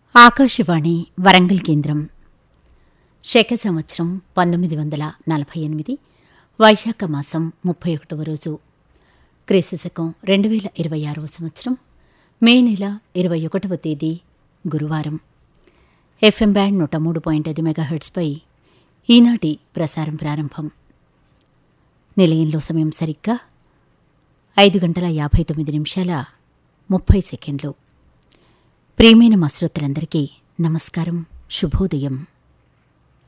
ఆకాశవాణి వరంగల్ కేంద్రం శక సంవత్సరం పంతొమ్మిది వందల నలభై ఎనిమిది వైశాఖ మాసం ముప్పై ఒకటవ రోజు క్రీస్తుశకం రెండు వేల ఇరవై ఆరవ సంవత్సరం మే నెల ఇరవై ఒకటవ తేదీ గురువారం ఎఫ్ఎం బ్యాండ్ నూట మూడు పాయింట్ ఐదు మెగాహెర్ట్స్పై ఈనాటి ప్రసారం ప్రారంభం నిలయంలో సమయం సరిగ్గా ఐదు గంటల యాభై తొమ్మిది నిమిషాల ముప్పై సెకండ్లు ప్రియమైన మా శ్రోతలందరికీ నమస్కారం శుభోదయం